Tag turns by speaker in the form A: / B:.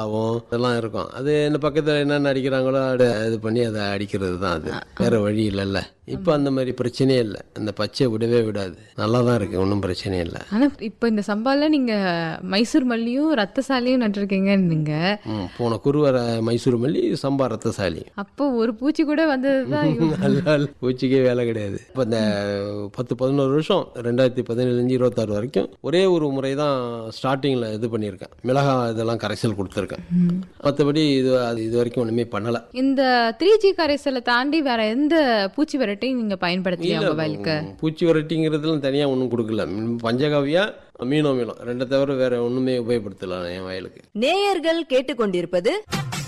A: ஆகும் இதெல்லாம் இருக்கும் அது இந்த பக்கத்தில் என்னென்ன அடிக்கிறாங்களோ அதை இது பண்ணி அதை அடிக்கிறது தான் அது வேற வழி இல்லைல்ல இப்போ அந்த மாதிரி பிரச்சனையே இல்லை அந்த பச்சை விடவே விடாது நல்லா தான் இருக்கு ஒன்றும் பிரச்சனை இல்லை
B: ஆனா இப்ப இந்த சம்பால நீங்க மைசூர் மல்லியும் ரத்தசாலியும் நட்டிருக்கீங்க நீங்க
A: ம், போன குருவர மைசூர் மல்லி சம்பா ரத்தசாலி
B: அப்போ ஒரு பூச்சி கூட வந்ததுதான் இவ-
A: நல்ல பூச்சிக்கே வேலை கிடையாது இப்போ இந்த பத்து பதினோரு வருஷம் ரெண்டாயிரத்தி பதினேழுலேருந்து இருபத்தாறு வரைக்கும் ஒரே ஒரு முறை தான் ஸ்டார்டிங்கில் இது பண்ணியிருக்கேன் மிளகா இதெல்லாம் கரைசல் கொடுத்துருக்கேன் மற்றபடி இது அது இது வரைக்கும் ஒன்றுமே பண்ணலை
B: இந்த த்ரீ ஜி கரைசலை தாண்டி வேற எந்த பூச்சி விரட்டையும் நீங்க பயன்படுத்தலையா உங்க வயலுக்கு
A: பூச்சி வெரைட்டிங்கிறதுலாம் தனியாக ஒன்றும் கொடுக்கல ம், பஞ்சகாவியா மீனோ மீனம் ரெண்டை தவிர வேற ஒன்றுமே உபயோகப்படுத்தல என் வயலுக்கு
C: நேயர்கள் கேட்டுக்கொண்டிருப்பது